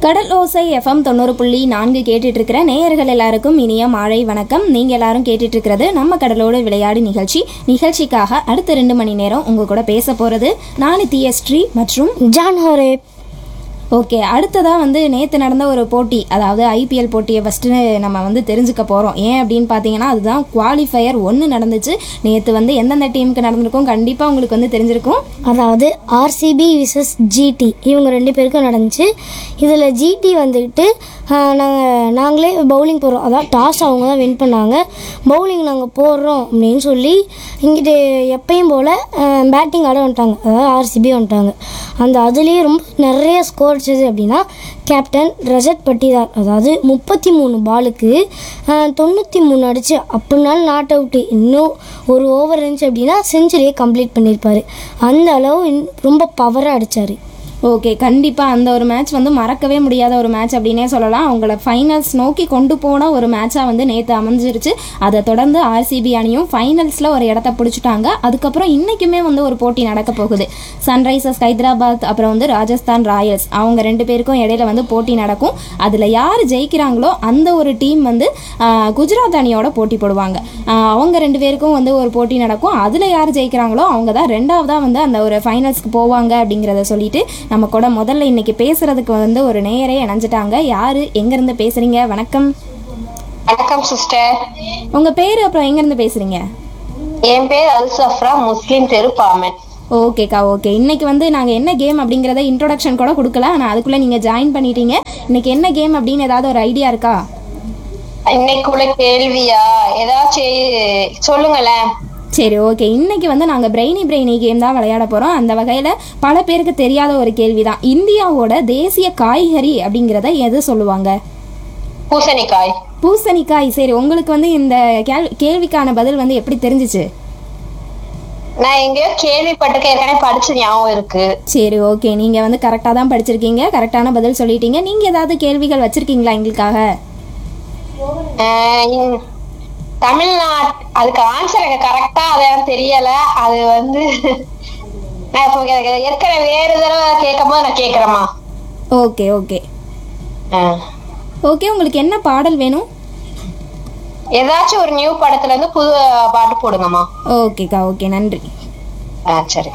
கடல் ஓசை எஃப்எம் தொண்ணூறு புள்ளி நான்கு கேட்டுட்டு இருக்கிற நேயர்கள் எல்லாருக்கும் இனிய மாலை வணக்கம் நீங்க எல்லாரும் கேட்டுட்டு இருக்கிறது நம்ம கடலோடு விளையாடு நிகழ்ச்சி நிகழ்ச்சிக்காக அடுத்த ரெண்டு மணி நேரம் உங்க கூட பேச போறது நான் தியஸ்ரீ மற்றும் ஜான் ஹோரே ஓகே அடுத்ததாக வந்து நேற்று நடந்த ஒரு போட்டி அதாவது ஐபிஎல் போட்டியை ஃபஸ்ட்டு நம்ம வந்து தெரிஞ்சுக்க போகிறோம் ஏன் அப்படின்னு பார்த்தீங்கன்னா அதுதான் குவாலிஃபயர் ஒன்று நடந்துச்சு நேற்று வந்து எந்தெந்த டீமுக்கு நடந்திருக்கும் கண்டிப்பாக உங்களுக்கு வந்து தெரிஞ்சிருக்கும் அதாவது ஆர்சிபி விசஸ் ஜிடி இவங்க ரெண்டு பேருக்கும் நடந்துச்சு இதில் ஜிடி வந்துக்கிட்டு நாங்கள் நாங்களே பவுலிங் போடுறோம் அதாவது டாஸ் அவங்க தான் வின் பண்ணாங்க பவுலிங் நாங்கள் போடுறோம் அப்படின்னு சொல்லி இங்கிட்டு எப்பயும் போல் பேட்டிங் ஆட வந்துட்டாங்க அதாவது ஆர்சிபி வந்துட்டாங்க அந்த அதுலேயே ரொம்ப நிறைய ஸ்கோர் அடிச்சது அப்படின்னா கேப்டன் ரஜத் பட்டிதார் அதாவது முப்பத்தி மூணு பாலுக்கு தொண்ணூற்றி மூணு அடிச்சு அப்படின்னாலும் நாட் அவுட்டு இன்னும் ஒரு ஓவர் இருந்துச்சு அப்படின்னா செஞ்சுரியை கம்ப்ளீட் பண்ணியிருப்பாரு அந்த அளவு இன்- ரொம்ப பவராக அடித்தார் ஓகே கண்டிப்பாக அந்த ஒரு மேட்ச் வந்து மறக்கவே முடியாத ஒரு மேட்ச் அப்படின்னே சொல்லலாம் அவங்கள ஃபைனல்ஸ் நோக்கி கொண்டு போன ஒரு மேட்சாக வந்து நேற்று அமைஞ்சிருச்சு அதை தொடர்ந்து ஆர்சிபி அணியும் ஃபைனல்ஸில் ஒரு இடத்த பிடிச்சிட்டாங்க அதுக்கப்புறம் இன்றைக்குமே வந்து ஒரு போட்டி நடக்க போகுது சன்ரைசர்ஸ் ஹைதராபாத் அப்புறம் வந்து ராஜஸ்தான் ராயல்ஸ் அவங்க ரெண்டு பேருக்கும் இடையில வந்து போட்டி நடக்கும் அதில் யார் ஜெயிக்கிறாங்களோ அந்த ஒரு டீம் வந்து ஆஹ், குஜராத் அணியோட போட்டி போடுவாங்க ஆஹ், அவங்க ரெண்டு பேருக்கும் வந்து ஒரு போட்டி நடக்கும் அதில் யார் ஜெயிக்கிறாங்களோ அவங்க தான் ரெண்டாவதாக வந்து அந்த ஒரு ஃபைனல்ஸ்க்கு போவாங்க அப்படிங்கிறத சொல்லிட்டு நம்ம கூட முதல்ல இன்னைக்கு பேசுறதுக்கு வந்து ஒரு நேயரே இணைஞ்சிட்டாங்க யாரு எங்கேருந்து பேசுறீங்க வணக்கம் வணக்கம் சிஸ்டர் உங்க பேர் அப்புறம் எங்கேருந்து பேசுறீங்க என் பேர் அல்சஃப்ரா முஸ்லிம் தெரு பாமன் ஓகேக்கா ஓகே இன்னைக்கு வந்து நாங்கள் என்ன கேம் அப்படிங்கிறத இன்ட்ரோடக்ஷன் கூட கொடுக்கல ஆனால் அதுக்குள்ளே நீங்கள் ஜாயின் பண்ணிட்டீங்க இன்னைக்கு என்ன கேம் அப்படின்னு ஏதாவது ஒரு ஐடியா இருக்கா இன்னைக்கு உள்ள கேள்வியா ஏதாச்சும் சொல்லுங்களேன் சரி ஓகே இன்னைக்கு வந்து நாங்கள் பிரெய்னி பிரெய்னி கேம் தான் விளையாட போகிறோம் அந்த வகையில் பல பேருக்கு தெரியாத ஒரு கேள்வி தான் இந்தியாவோட தேசிய காய்கறி அப்படிங்கிறத எது சொல்லுவாங்க பூசணிக்காய் பூசணிக்காய் சரி உங்களுக்கு வந்து இந்த கேள் கேள்விக்கான பதில் வந்து எப்படி தெரிஞ்சிச்சு நான் எங்கேயோ கேள்விப்பட்டிருக்கேன் ஏற்கனவே படிச்ச ஞாபகம் இருக்கு சரி ஓகே நீங்கள் வந்து கரெக்டாக தான் படிச்சிருக்கீங்க கரெக்டான பதில் சொல்லிட்டீங்க நீங்கள் ஏதாவது கேள்விகள் வச்சுருக்கீங்களா எங்களுக்காக ஆஹ் இந்- தமிழ்நாட் அதுக்கு ஆன்சர் எனக்கு கரெக்டா அது எனக்கு தெரியல அது வந்து நான் இப்போ ஏற்கனவே வேறு தடவை கேட்கும் போது நான் கேட்குறேம்மா ஓகே ஓகே ஓகே உங்களுக்கு என்ன பாடல் வேணும் ஏதாச்சும் ஒரு நியூ படத்துல இருந்து புது பாட்டு போடுங்கம்மா ஓகேக்கா ஓகே நன்றி ஆ சரி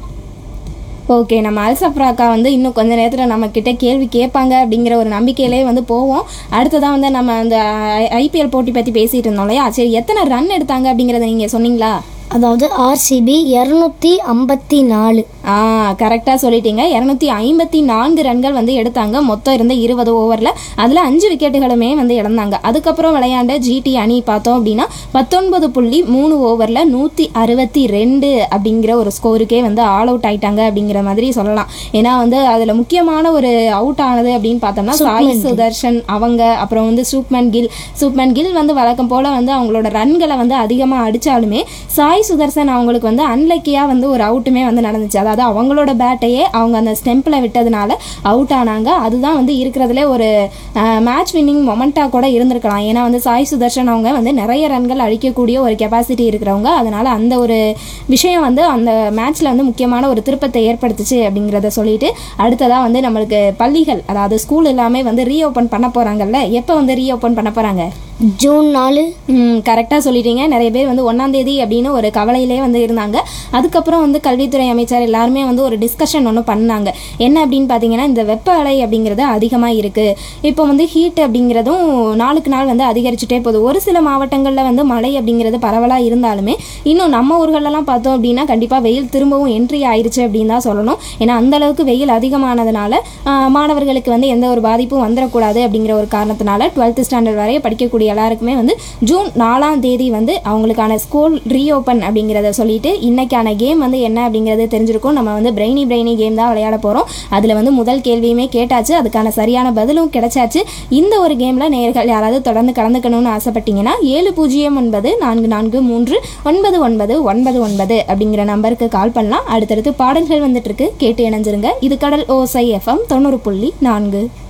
ஓகே நம்ம அல்சஃப்ரா அக்கா வந்து இன்னும் கொஞ்ச நேரத்தில் நம்ம கிட்ட கேள்வி கேட்பாங்க அப்படிங்கிற ஒரு நம்பிக்கையிலே வந்து போவோம் அடுத்ததான் வந்து நம்ம அந்த ஐபிஎல் போட்டி பற்றி பேசிட்டு இருந்தோம் இல்லையா சரி எத்தனை ரன் எடுத்தாங்க அப்படிங்கிறத நீங்கள் சொன்னீங்களா அதாவது ஆர்சிபி இரநூத்தி ஐம்பத்தி நாலு ஆ கரெக்டாக சொல்லிட்டீங்க இரநூத்தி ஐம்பத்தி நான்கு ரன்கள் வந்து எடுத்தாங்க மொத்தம் இருந்த இருபது ஓவரில் அதில் அஞ்சு விக்கெட்டுகளுமே வந்து இழந்தாங்க அதுக்கப்புறம் விளையாண்ட ஜிடி அணி பார்த்தோம் அப்படின்னா பத்தொன்பது புள்ளி மூணு ஓவரில் நூற்றி அறுபத்தி ரெண்டு அப்படிங்கிற ஒரு ஸ்கோருக்கே வந்து ஆல் அவுட் ஆயிட்டாங்க அப்படிங்கிற மாதிரி சொல்லலாம் ஏன்னா வந்து அதில் முக்கியமான ஒரு அவுட் ஆனது அப்படின்னு பார்த்தோம்னா சாய் சுதர்ஷன் அவங்க அப்புறம் வந்து சூப்மன் கில் சூப்மன் கில் வந்து வழக்கம் போல் வந்து அவங்களோட ரன்களை வந்து அதிகமாக அடித்தாலுமே சாய் சுதர்சன் அவங்களுக்கு வந்து அன்லக்கியாக வந்து ஒரு அவுட்டுமே வந்து நடந்துச்சு அதாவது அவங்களோட பேட்டையே அவங்க அந்த ஸ்டெம்பில் விட்டதுனால அவுட் ஆனாங்க அதுதான் வந்து இருக்கிறதுலே ஒரு மேட்ச் வின்னிங் மொமெண்ட்டாக கூட இருந்திருக்கலாம் ஏன்னா வந்து சாய் சுதர்ஷன் அவங்க வந்து நிறைய ரன்கள் அடிக்கக்கூடிய ஒரு கெப்பாசிட்டி இருக்கிறவங்க அதனால அந்த ஒரு விஷயம் வந்து அந்த மேட்ச்சில் வந்து முக்கியமான ஒரு திருப்பத்தை ஏற்படுத்துச்சு அப்படிங்கிறத சொல்லிட்டு அடுத்ததாக வந்து நம்மளுக்கு பள்ளிகள் அதாவது ஸ்கூல் எல்லாமே வந்து ரீஓப்பன் பண்ண போகிறாங்கல்ல எப்போ வந்து ரீஓப்பன் பண்ண போகிறாங்க ஜூன் நாலு கரெக்டாக சொல்லிட்டீங்க நிறைய பேர் வந்து ஒன்றாம் தேதி அப்படின்னு ஒரு கவலையிலே வந்து இருந்தாங்க அதுக்கப்புறம் வந்து கல்வித்துறை அமைச்சர் எல்லாருமே வந்து ஒரு டிஸ்கஷன் ஒன்று பண்ணாங்க என்ன அப்படின்னு பார்த்தீங்கன்னா இந்த வெப்ப அலை அப்படிங்கிறது அதிகமாக இருக்குது இப்போ வந்து ஹீட் அப்படிங்கிறதும் நாளுக்கு நாள் வந்து அதிகரிச்சுட்டே போகுது ஒரு சில மாவட்டங்களில் வந்து மழை அப்படிங்கிறது பரவலாக இருந்தாலுமே இன்னும் நம்ம ஊர்களெல்லாம் பார்த்தோம் அப்படின்னா கண்டிப்பாக வெயில் திரும்பவும் என்ட்ரி ஆயிருச்சு அப்படின்னு தான் சொல்லணும் ஏன்னா அந்த அளவுக்கு வெயில் அதிகமானதுனால ஆஹ், மாணவர்களுக்கு வந்து எந்த ஒரு பாதிப்பும் வந்துடக்கூடாது அப்படிங்கிற ஒரு காரணத்தினால டுவெல்த் ஸ்டாண்டர்ட் வரைய படிக்கக்கூடிய எல்லாருக்குமே வந்து ஜூன் நாலாம் தேதி வந்து அவங்களுக்கான ஸ்கூல் ரீஓப்பன் அப்படிங்கிறத சொல்லிட்டு இன்னைக்கான கேம் வந்து என்ன அப்படிங்கிறது தெரிஞ்சிருக்கும் நம்ம வந்து பிரெய்னி பிரெய்னி கேம் தான் விளையாட போகிறோம் அதில் வந்து முதல் கேள்வியுமே கேட்டாச்சு அதுக்கான சரியான பதிலும் கிடைச்சாச்சு இந்த ஒரு கேமில் நேர்கள் யாராவது தொடர்ந்து கலந்துக்கணும்னு ஆசைப்பட்டீங்கன்னா ஏழு பூஜ்ஜியம் ஒன்பது நான்கு நான்கு மூன்று ஒன்பது ஒன்பது ஒன்பது ஒன்பது அப்படிங்கிற நம்பருக்கு கால் பண்ணலாம் அடுத்தடுத்து பாடல்கள் வந்துட்டு இருக்கு கேட்டு இணைஞ்சிருங்க இது கடல் ஓசை எஃப்எம் தொண்ணூறு புள்ளி நான்கு